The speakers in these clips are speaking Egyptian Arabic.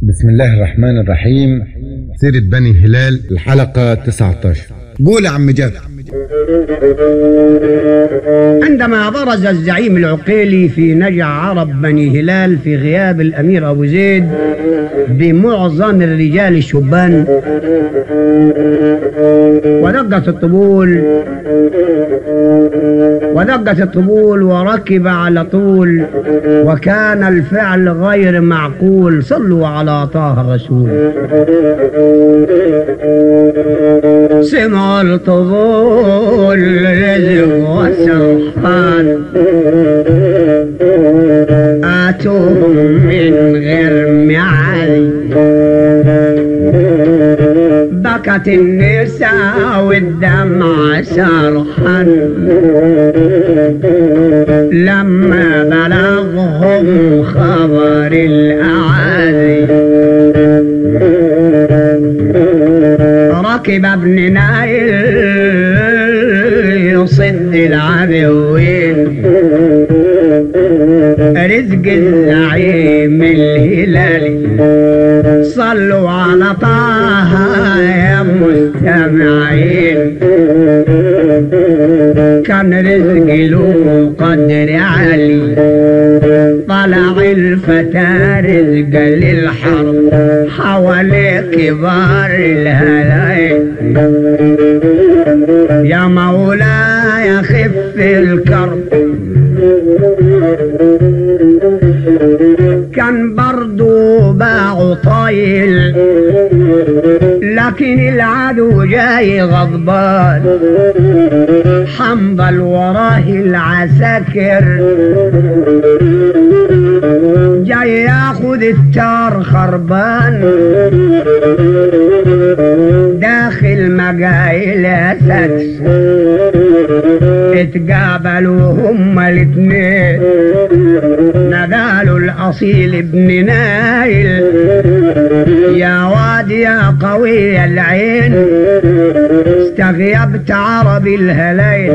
بسم الله الرحمن الرحيم سيرة بني هلال الحلقة 19 قول يا عم جابر عندما برز الزعيم العقيلي في نجع عرب بني هلال في غياب الأمير أبو زيد بمعظم الرجال الشبان ودقت الطبول ودقت الطبول وركب على طول وكان الفعل غير معقول صلوا على طه الرسول سمع الطبول رزق وسرحان آتوهم من غير معالي بكت النساء والدمع سرحا لما بلغهم خبر الأعادي ركب ابن نايل يصد العدوين رزق الزعيم الهلالي صلوا على طه يا مستمعين كان رزق له قدر عالي طلع الفتى رزق للحرب حوالي كبار الهلايل يا مولاي خف الكرب كان برضو باع طايل لكن العدو جاي غضبان حنظل وراه العساكر جاي ياخد التار خربان داخل مجايل اسد اتقابلوا هما الاتنين نقالوا الاصيل ابن نايل يا واد يا قوي العين استغيبت عربي الهليل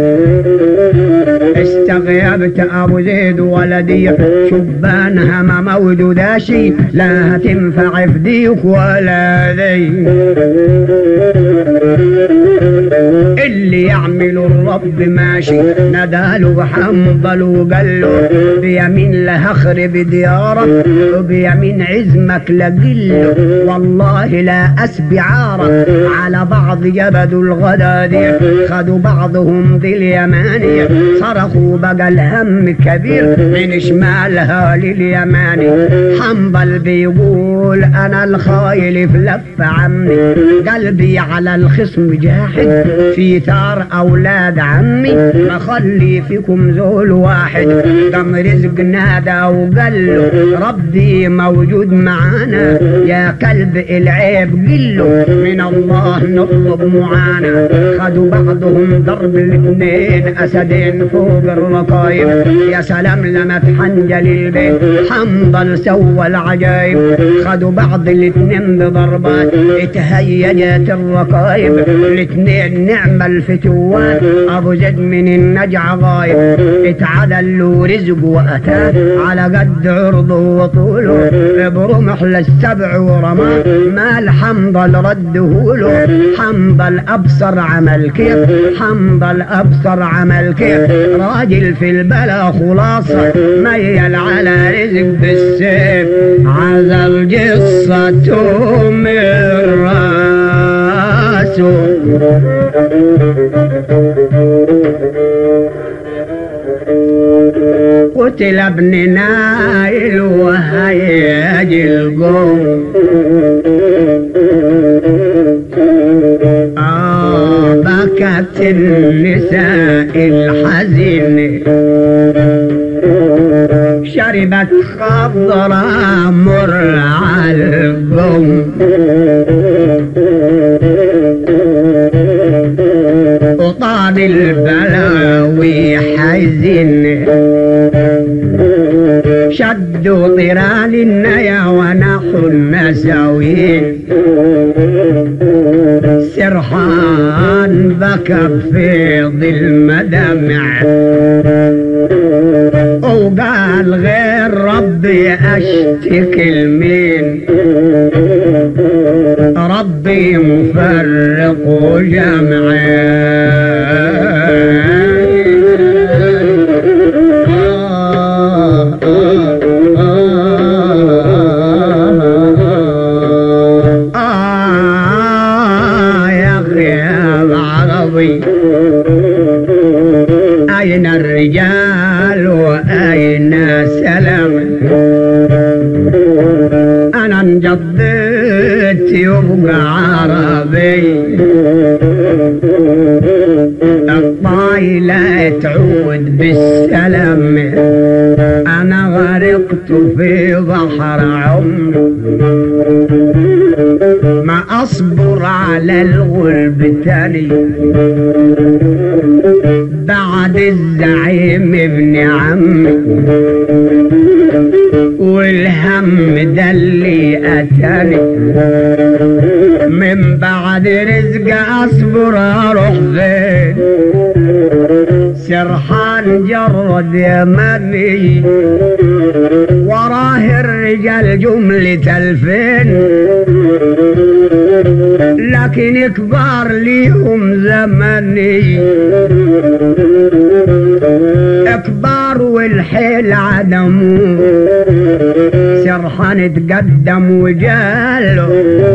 استغيبت ابو زيد ولدي شبان هما مولد داشي لا تنفع فديك ولا ذي اللي يعمل الرب ماشي نداله حنظل وقال له بيمين له اخرب ديارك وبيمين عزمك لقله والله لا اسبي عارك على بعض جبدوا الغدادي خدوا بعضهم ذي اليماني صرخوا بقى الهم كبير من شمالها لليماني حنظل بيقول انا الخايل في لف عمي قلبي على الخصم جاحد في ثار اولاد عمي ما خلي فيكم زول واحد قام رزق نادى وقال له ربي موجود معانا يا كلب العيب قله من الله نطلب معانا خدوا بعضهم ضرب الاثنين اسدين فوق الرقايب يا سلام لما تحنجل البيت حنظل سوى العجايب خدوا بعض الاثنين بضربات اتهيجت الرقايب الاثنين نعم الفتوان ابو زيد من النجع غايب اتعدل له رزق واتاه على قد عرضه وطوله برمح للسبع ورماه مال حنظل رده له حنظل ابصر عمل كيف حنظل ابصر عمل كيف راجل في البلا خلاصه ميل على رزق بالسيف عزل جصته من راسه قتل ابن نايل وهيج القوم آه بكت النساء الحزين شربت خضرا مر على القوم وطال البلاوي حزن شدوا طرال النيا ونحو المساوين سرحان بكى بفيض المدمع وقال غير ربي اشتكي لمين ربي مفرق جمعي آه يا أخي العربي أين الرجال وأين السلام أنا انجضيت يبقى عربي الطايلة تعود بالسلام أنا غرقت في بحر عمري ما أصبر على الغرب تاني بعد الزعيم ابن عمي والهم ده اللي أتاني من بعد رزق أصبر أروح فين سرحان جرد يمني وراه الرجال جملة الفين لكن كبار ليهم زمني كبار والحيل عدموا سرحان تقدم وجاله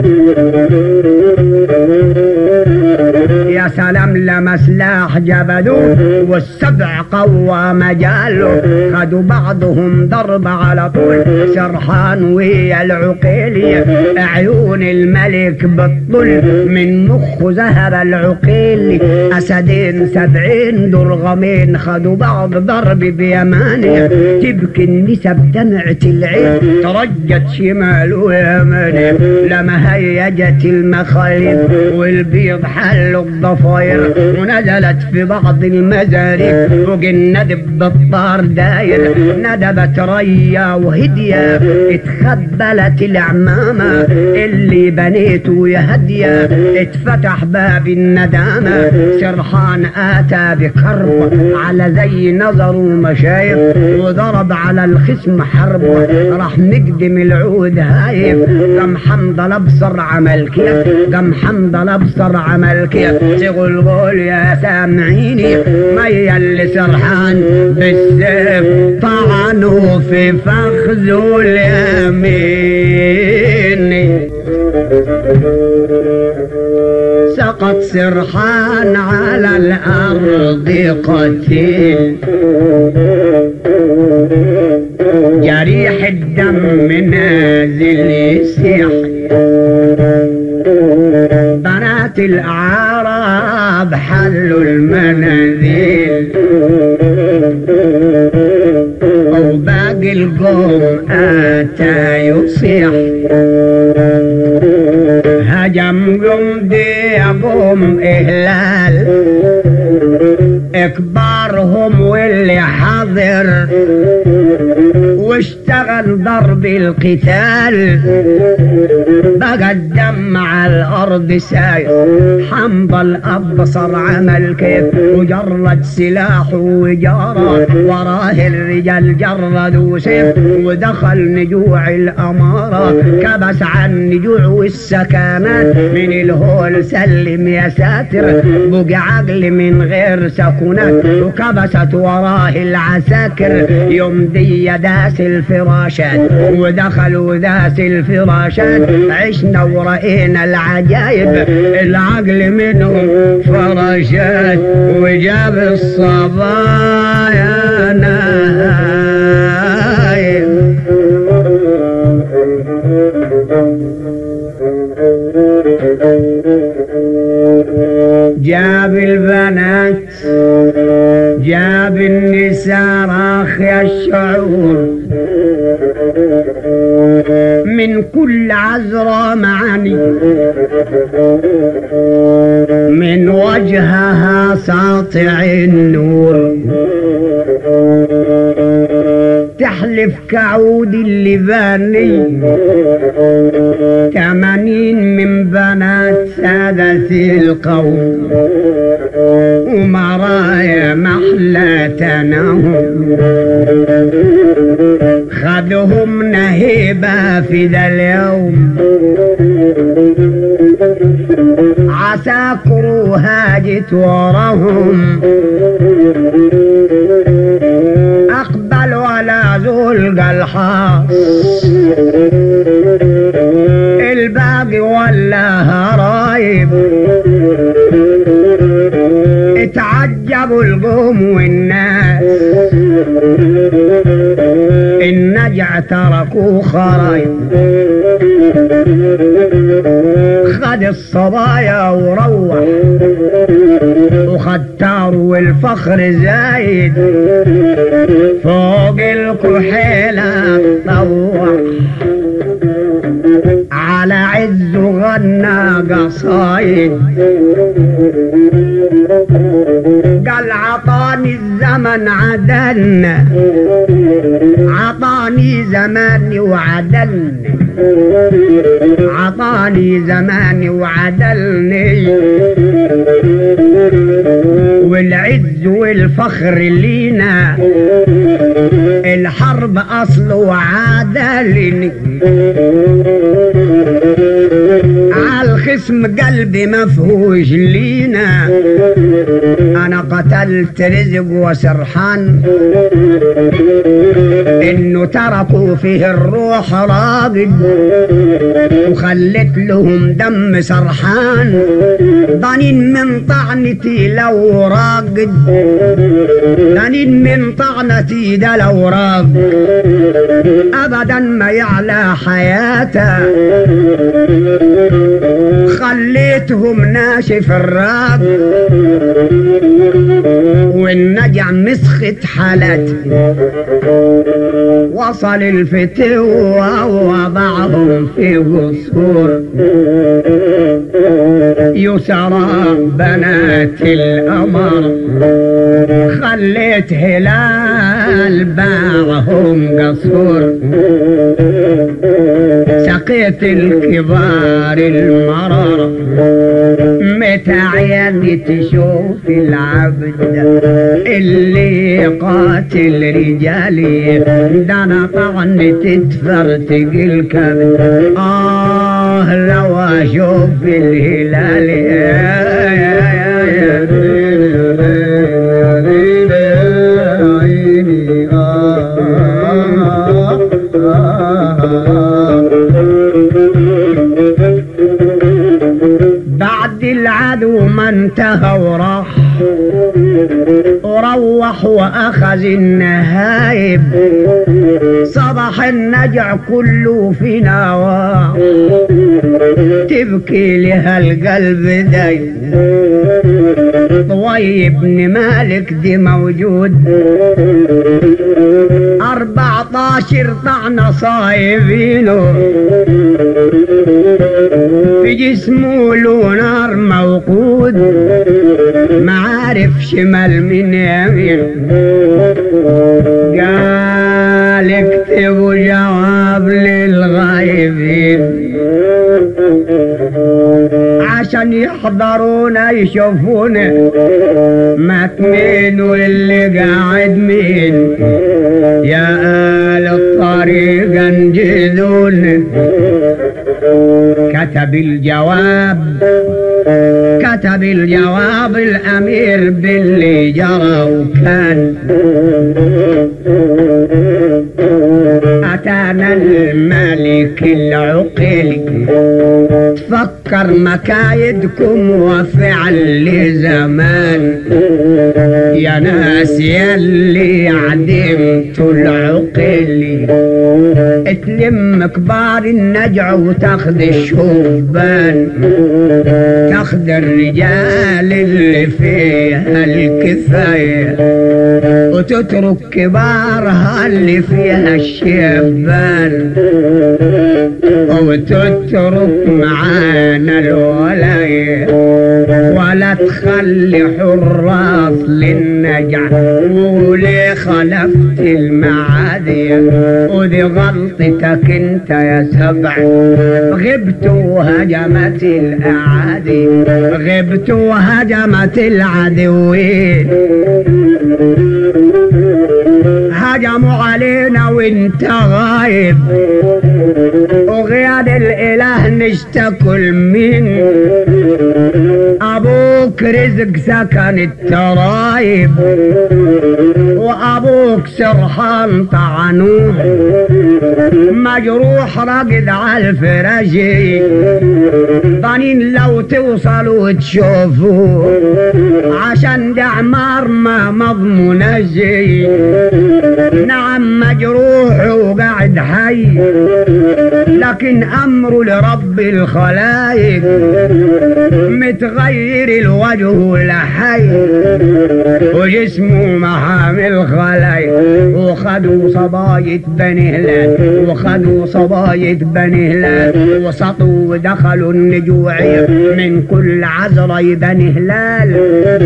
يا سلام لما سلاح جبدوه والسبع قوى مجاله خدوا بعضهم ضرب على طول سرحان ويا العقيلية عيون الملك بالطل من مخه ذهب العقيل أسدين سبعين درغمين خدوا بعض ضرب بيمانه تبكي النسب دمعة العين ترجت شمال ويمانه لما هيجت المخالب والبيض حلوا الضفاير ونزلت في بعض المزاريق فوق الندب بالطار داير ندبت ريا وهدية اتخبلت العمامة اللي بنيته يا هدية اتفتح باب الندامة سرحان آتى بكرب على زي نظر ومشايف وضرب على الخصم حرب راح نقدم العود هايف قام حمضة ابصر عمل كيف قام حمضة ابصر عمل كيف تقول قول يا سامعيني ميا اللي سرحان بالسيف طعنوا في فخذه اليمين سقط سرحان على الأرض قتيل جريح الدم نازل يسيح بنات الأعراب حلوا المنازل وباقي القوم آتى يصيح هجم جندي قوم إهلال إكبارهم واللي حضر واشتغل ضرب القتال بقى الدم على الارض ساير حنظل ابصر عمل كيف وجرد سلاحه وجارة وراه الرجال جرد وسيف ودخل نجوع الامارة كبس عن نجوع والسكانات من الهول سلم يا ساتر بقى عقل من غير سكنات وكبست وراه العساكر يوم دي داس الفراشات ودخلوا داس الفراشات عشنا ورأينا العجايب العقل منهم فراشات وجاب الصبايا نايم جاب البنات جاب النساء راخي الشعور من كل عذراء معاني من وجهها ساطع النور تحلف كعود اللباني تمانين من بنات سادة القوم ومرايا محلتنهم خذهم نهيبة في ذا اليوم عساكر وهاجت وراهم أقبل ولا زول الحاص الباقي ولا هرايب اتعجبوا القوم والناس النجع تركوا خرايب خد الصبايا وروح وخد تار والفخر زايد فوق الكحيلة طوح على عز غنى قصايد قال عطاني الزمن عدن عطاني زماني وعدلني عطاني زماني وعدلني والعز والفخر لينا الحرب اصله عادلني عالخصم قلبي مفهوش لينا انا قتلت رزق وسرحان انه تركوا فيه الروح راقد وخلت لهم دم سرحان ضنين من طعنتي لو راقد ضنين من طعنتي ده لو راقد ابدا ما يعلى حياته خليتهم ناشف الراب والنجع مسخت حالتي وصل الفتوة ووضعهم في قصور يسرى بنات القمر خليت هلال باعهم قصور سقيت الكبار المرر متى عيني تشوف العبد اللي قاتل رجالي ده انا طعن تتفرتق الكبد اه لو اشوف الهلال بعد العدو ما انتهى وراح وروح واخذ النهايب صبح النجع كله في نواه تبكي لها القلب داي طوي بن مالك دي موجود أربعتاشر طعنة صايبينه في جسمه له نار موقود ما عارف شمال من يمين قال اكتبوا جواب للغايبين عشان يحضرونا يشوفونا مات مين واللي قاعد مين يا آل الطريق انجدون كتب الجواب كتب الجواب الأمير باللي جرى وكان أتانا الملك العقل تفكر مكايدكم وفعل لزمان يا ناس يلي عدمتوا العقل تلم كبار النجع وتاخذ الشوبان تاخذ الرجال اللي فيها الكفاية وتترك كبارها اللي فيها الشيبان وتترك معانا الولاية ولا تخلي حراس للنجع وليه خلفت المعادية ودي غلطتك انت يا سبع غبت وهجمت الاعادي غبت وهجمت العدوين هجموا علينا وانت غايب وغياد الإله نشتكل من أبوك رزق سكن الترايب وأبوك سرحان طعنوه مجروح راقد على الفراجي ضنين لو توصلوا تشوفوا عشان دعمار ما مضمون جي نعم مجروح وقاعد حي لكن امره لرب الخلايق متغير الوجه لحي وجسمه محامي الخلايق وخدوا صباية بني هلال وخدوا صباية بني هلال وسطوا ودخلوا النجوعية من كل عذرة بني هلال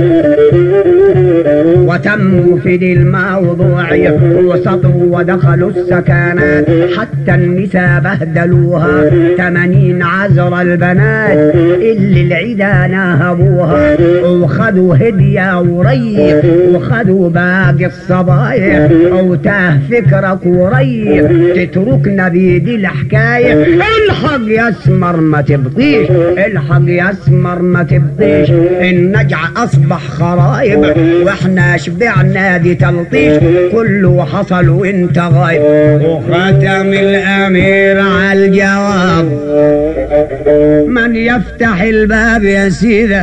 وتموا في دي الموضوعية وسطوا ودخلوا السكنات حتى النساء بهدلوها تمانين عذر البنات اللي العدا ناهبوها وخدوا هدية وريح وخدوا باقي الصبايا وتاه فكرك وريح تتركنا بيدي الحكاية الحق يا اسمر ما تبطيش الحق يا اسمر ما تبطيش النجع اصبح خرايب واحنا شبعنا دي تلطيش كله حصل وانت غايب وختم الامير على الجواب من يفتح الباب يا سيدة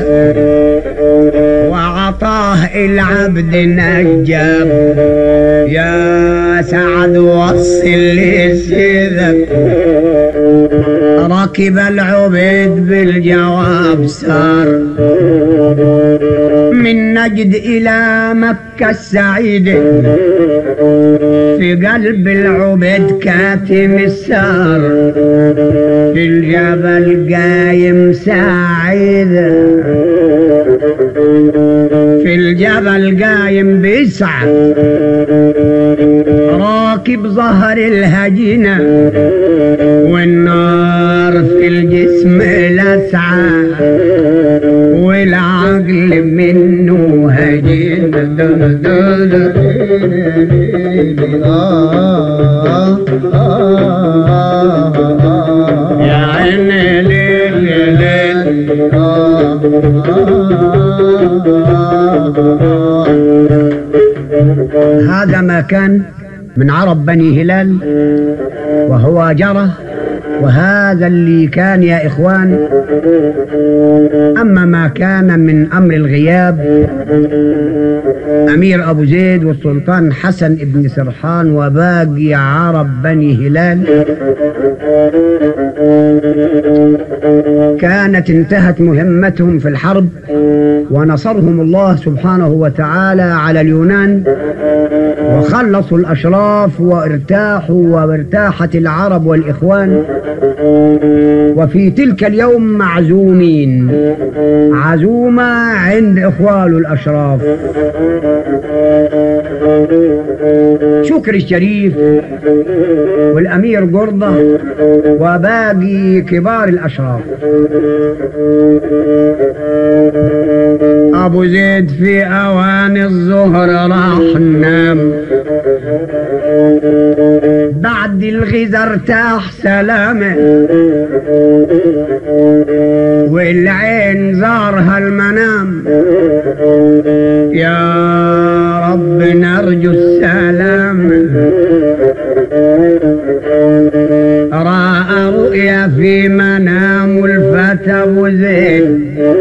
وعطاه العبد نجاب يا سعد وصل لي سيدك ركب العبيد بالجواب سار من نجد إلى مكة السعيدة في قلب العبيد كاتم السار في الجبل قايم سعيد في الجبل قايم بيسعى راكب ظهر الهجينة والنار في الجسم لسعى والعقل منه هجين يا عين ليل ليل هذا ما كان من عرب بني هلال وهو جرى وهذا اللي كان يا إخوان أما ما كان من أمر الغياب أمير أبو زيد والسلطان حسن ابن سرحان وباقي عرب بني هلال كانت انتهت مهمتهم في الحرب ونصرهم الله سبحانه وتعالى على اليونان وخلصوا الأشراف وارتاحوا وارتاحت العرب والإخوان وفي تلك اليوم معزومين عزومة عند إخوال الأشراف شكري الشريف والأمير قرضة وباقي كبار الأشراف أبو زيد في أوان الظهر راح نام بعد الغذا ارتاح سلامه والعين زارها المنام يا رب نرجو السلام راى رؤيا في منام الفتى ابو زيد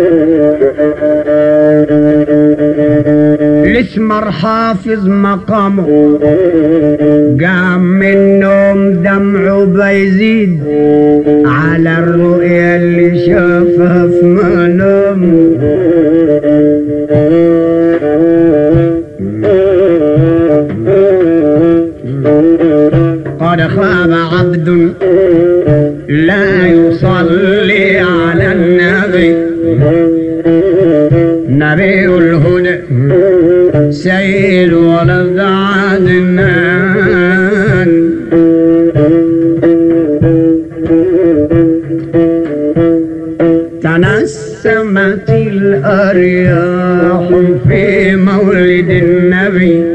الاسمر حافظ مقامه قام من النوم دمعه بيزيد على الرؤيا اللي شافها في منامه قد خاب عبد لا يصلي على النبي نبي الهدى سيد ولد عدنان تنسمت الأرياح في مولد النبي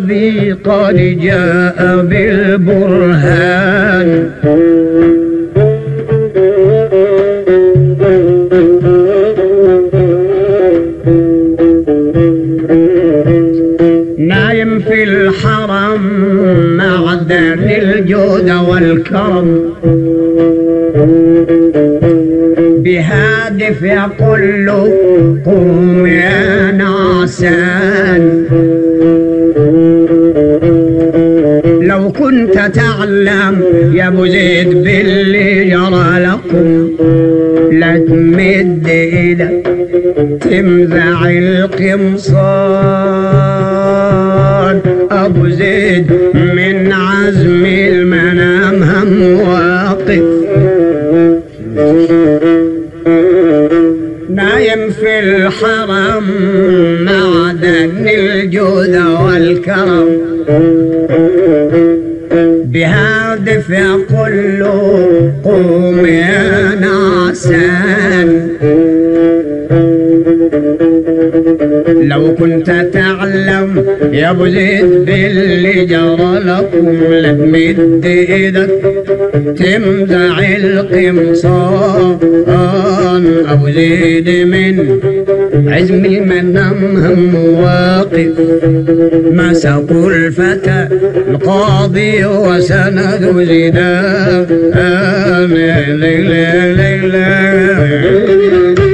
الذي قد جاء بالبرهان نايم في الحرم معدن الجود والكرم بهادف يقول له قوم يا نعسان لو كنت تعلم يا ابو زيد باللي جرى لكم لا تمد ايدك تمزع القمصان ابو زيد من عزم المنام هم واقف نايم في الحرم معدن الجود والكرم بهادف يقول له قوم يا نعسان لو كنت تعلم يا ابو زيد باللي جرى لكم لتمد ايدك تمزع القمصان ابو زيد من عزم المنام هم واقف مسكوا الفتى القاضي وسند زيدان ليلى ليلى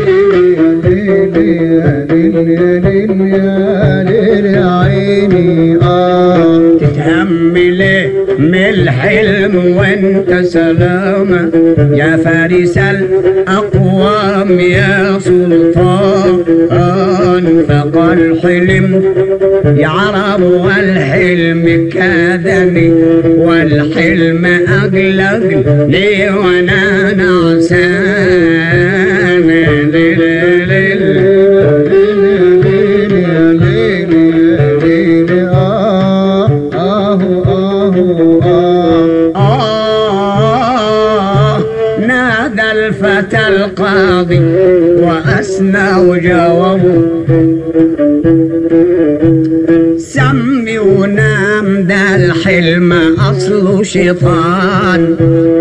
تتهمل من الحلم وانت سلامة يا فارس الأقوام يا سلطان فقال حلم يا عرب والحلم كادني والحلم أقلق لي وانا نعسان آه نادى الفتى القاضي وأسنى وجاوبه سمي ونام ده الحلم أصله شيطان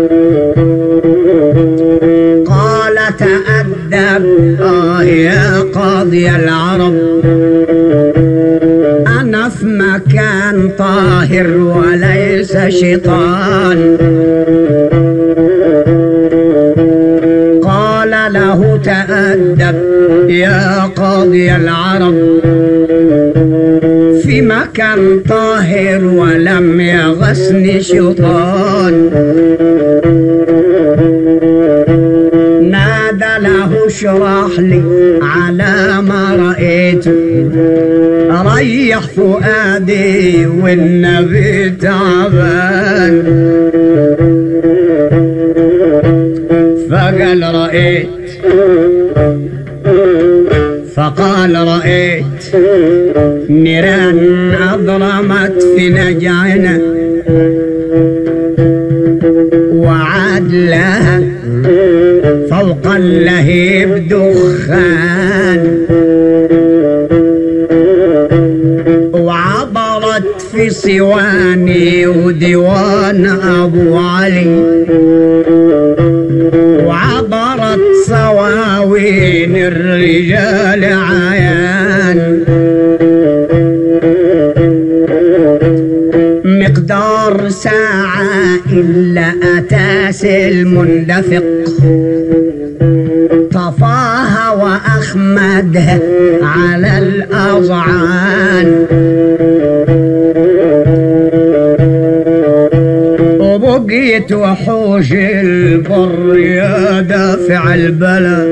قال تأدب آه يا قاضي العرب أنا في مكان طاهر وليس شيطان قال له تأدب يا قاضي العرب في مكان طاهر ولم يغسني شيطان نادى له اشرح لي على ما رأيت ريح فؤادي والنبي تعبان فقال رأيت فقال رأيت نيران أضرمت في نجعنا وعاد لها فوق اللهيب دخان وعبرت في صواني وديوان أبو علي وعبرت صواوين الرجال عيان مقدار ساعة إلا أتاس المندفق طفاها وأخمدها على الأضعان وبقيت وحوش البر يا دافع البلا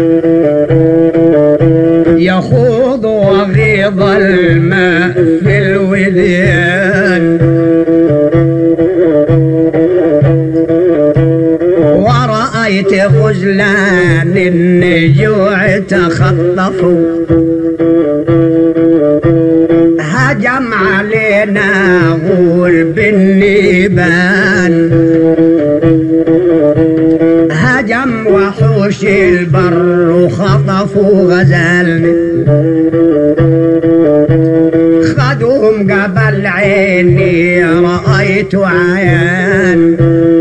يخوض وغيض الماء في الوديان ورأيت غزلان النجوع تخطفوا هجم علينا غول بالنيبان هجم وحوش البر وخطفوا غزالنا خدوا منظرهم قبل عيني رأيت عيان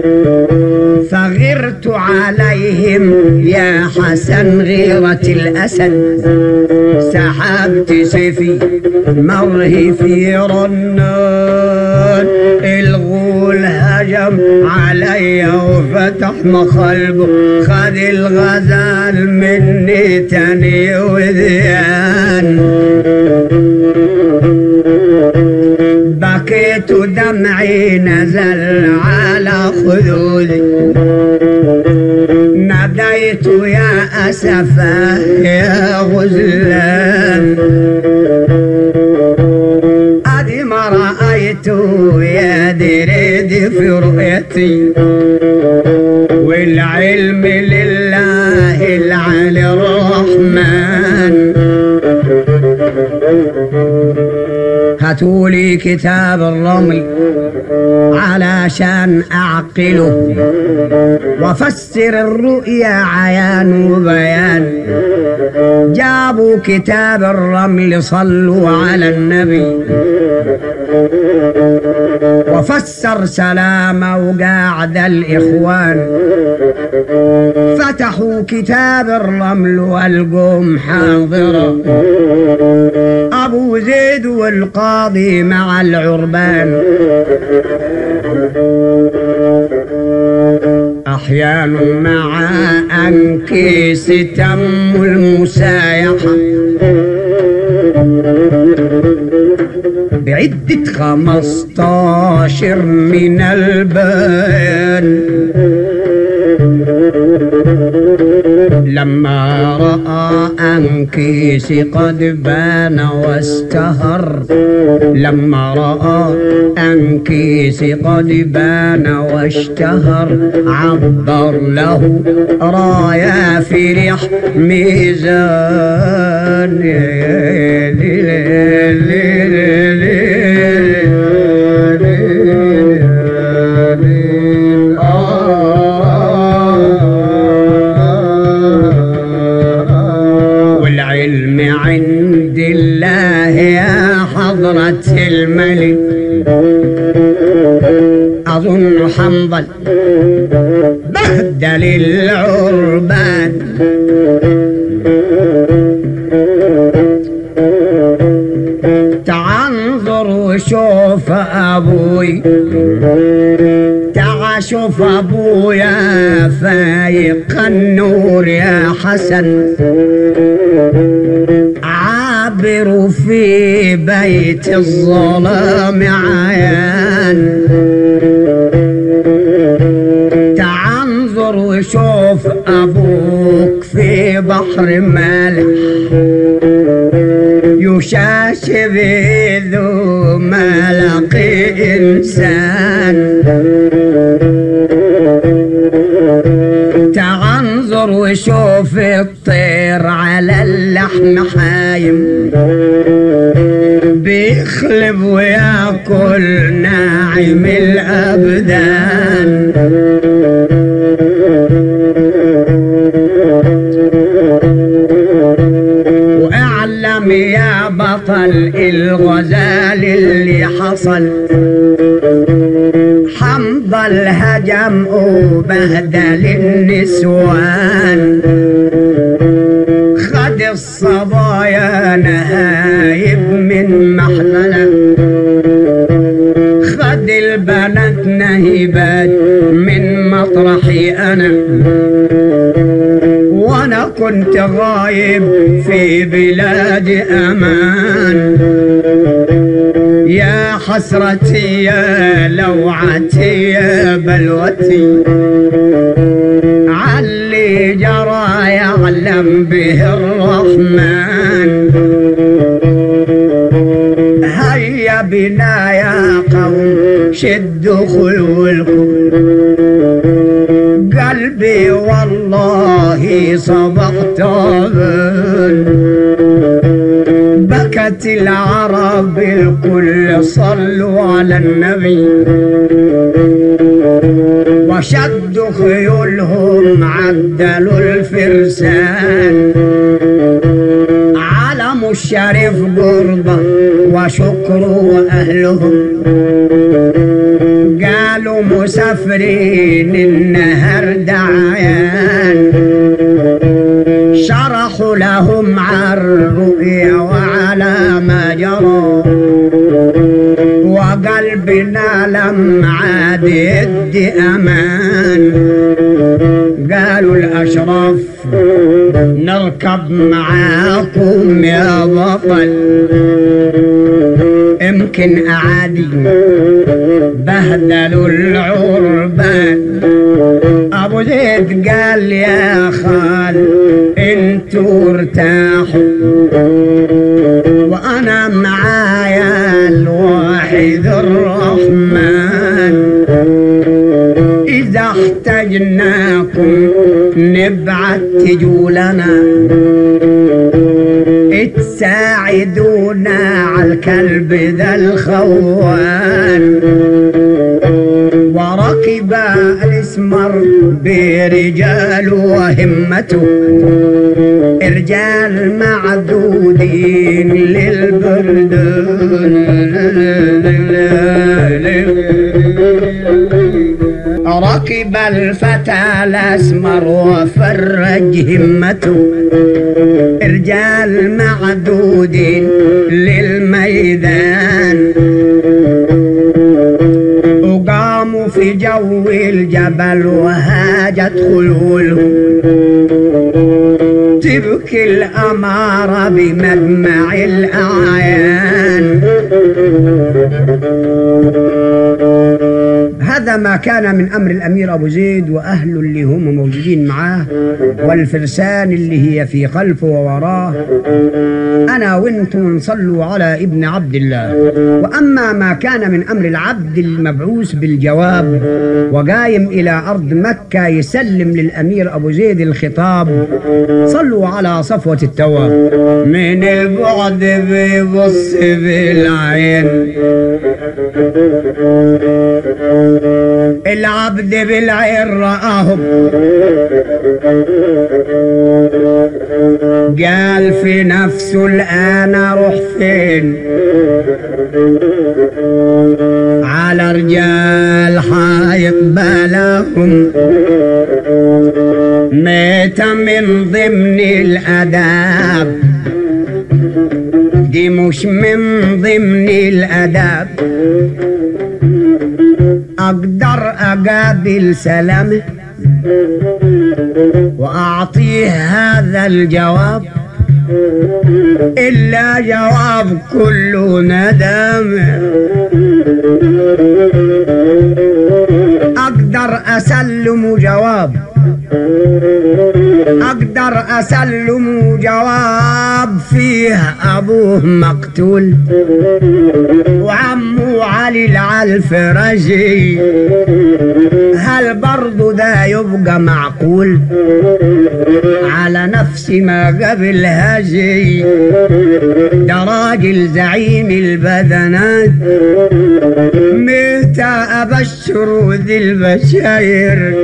فغرت عليهم يا حسن غيرة الأسد سحبت سيفي مرهي في رنان الغول هجم علي وفتح مخلبه خد الغزال مني تاني وذيان بكيت ودمعي نزل على خدودي ناديت يا أسفا يا غزلان أدي ما رأيت يا دريد في رؤيتي والعلم لله العلي الرحمن هاتولي كتاب الرمل علشان أعقله وفسر الرؤيا عيان وبيان جابوا كتاب الرمل صلوا على النبي وفسر سلامة وقاعد الإخوان فتحوا كتاب الرمل والقوم حاضرة أبو زيد والقاضي مع العربان أحيان مع أنكيس تم المسايحة بعدة خمسطاشر من البيان لما رأى أنكيس قد بان واستهر لما رأى أنكيس قد بان واشتهر عبر له رايا فرح ميزان والعلم عند الله يا حضرة الملك أظن حنظل بهدل العربان تعنظر وشوف أبوي تعا شوف أبويا فايق النور يا حسن عابر في بيت الظلام عيان تعنظر وشوف أبوك في بحر مالح يشاشب ذو ملق إنسان تعنظر وشوف الطير على اللحم حايم بيخلب وياكل ناعم الأبدان واعلم يا بطل الغزال اللي حصل حنظل هجم وبهدل النسوان خد الصبايا نهايب من محلله خد البنات نهيبات من مطرحي انا وانا كنت غايب في بلاد امان يا حسرتي يا لوعتي يا بلوتي علي جرى يعلم به الرحمن هيا بنا يا قوم شدوا خيولكم قلبي والله صبح طابن بكت العرب الكل صلوا على النبي وشدوا خيولهم عدلوا الفرسان علم الشريف قربة وشكر أهلهم قالوا مسافرين النهر دعيان شرحوا لهم عن الرؤيا وعلى ما جرى وقلبنا لم عاد يدي امان قالوا الاشراف نركب معاكم يا بطل يمكن اعادي بهدلوا العربان ابو زيد قال يا خال انتوا ارتاحوا وانا معايا الواحد الرحمن اذا احتجناكم نبعت تجوا لنا تساعدونا على الكلب ذا الخوان وركب الاسمر برجال وهمته رجال معدودين للبردون ركب الفتى الاسمر وفرج همته رجال معدودين للميدان وقاموا في جو الجبل وهاجت خيولهم تبكي الأمارة بمدمع الأعيان هذا ما كان من أمر الأمير أبو زيد وأهله اللي هم موجودين معاه والفرسان اللي هي في خلفه ووراه أنا وأنتم نصلوا على ابن عبد الله وأما ما كان من أمر العبد المبعوث بالجواب وقايم إلى أرض مكة يسلم للأمير أبو زيد الخطاب صلوا على صفوة التواب من البعد بيبص بالعين العبد بالعين رآهم قال في نفسه الآن أروح فين على رجال حيقبلهم ميت من ضمن الأداب دي مش من ضمن الأداب أقدر أقابل سلامه وأعطيه هذا الجواب إلا جواب كله ندم أقدر أسلم جواب أقدر أسلم جواب فيه أبوه مقتول وعمه علي العلف رجي هل برضو ده يبقى معقول على نفس ما قبل هجي ده راجل زعيم البدنات متى أبشر ذي البشاير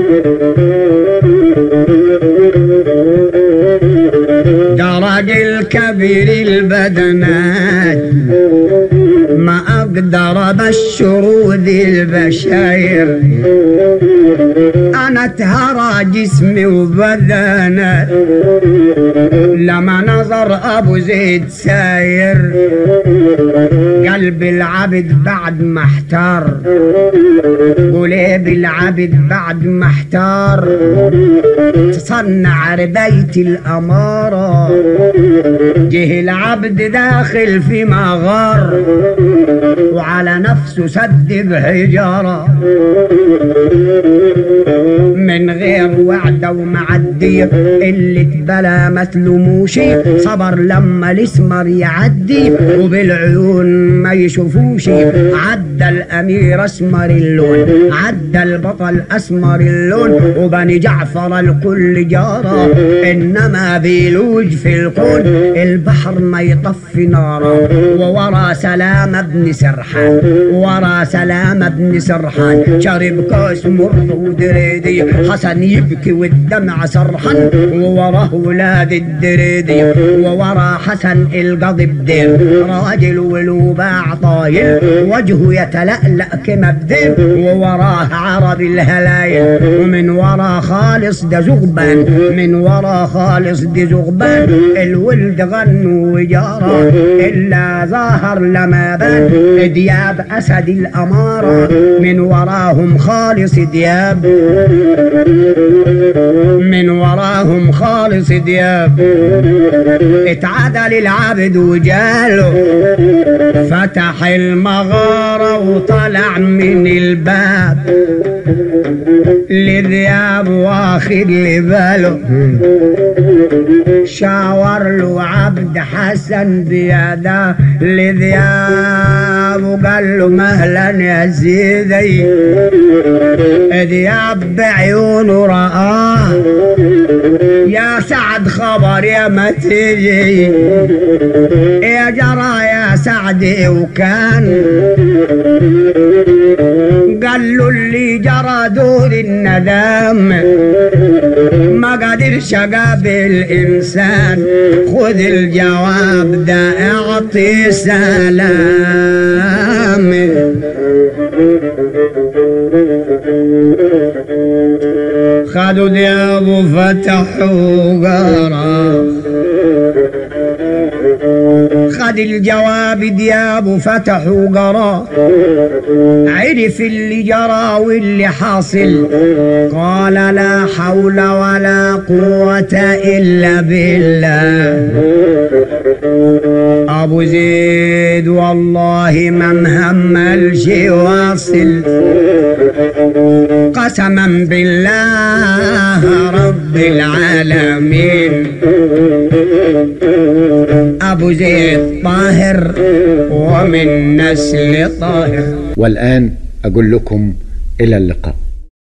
ده راجل كبير البدنات ما أقدر أبشر ذي البشاير أنا اتهرى جسمي وبدنات لما نظر أبو زيد ساير قلب العبد بعد ما احتار قليب العبد بعد ما احتار تصنع ربيت الأمارة جه العبد داخل في مغار وعلى نفسه سد بحجارة من غير وعدة ومعدية اللي اتبلى ما تلوموش صبر لما الاسمر يعدي وبالعيون ما يشوفوش فيلوشي عدى الامير اسمر اللون عدى البطل اسمر اللون وبني جعفر الكل جارة انما فيلوج في الكون البحر ما يطفي ناره وورا سلام بن سرحان ورا سلام بن سرحان شرب كاس مر ودريدي حسن يبكي والدمع سرحان ووراه ولاد الدريدي وورا حسن القضب دير راجل ولوباع طايل وجهه يتلألأ كما بدير ووراه عرب الهلايل ومن ورا خالص ده زغبان من ورا خالص دي زغبان الولد غنوا وجارة إلا ظاهر لما بان دياب أسد الأمارة من وراهم خالص دياب من وراهم خالص دياب اتعدل العبد وجاله فتح المغارة وطلع من الباب لذياب واخد لباله شاور له عبد حسن بيده لذياب وقال له مهلا يا سيدي ذياب بعيونه رآه يا سعد خبر يا ما تجي يا جرى يا سعد وكان قال له اللي جرى دور الندم ما قدرش اقابل انسان خذ الجواب ده اعطي سلام خدوا ديابه فتحوا قرا خد الجواب ديابه فتحوا قرا عرف اللي جرى واللي حاصل قال لا حول ولا قوة إلا بالله أبو زيد والله ما مهملش واصل قسما بالله رب العالمين أبو زيد طاهر ومن نسل طاهر والآن أقول لكم إلى اللقاء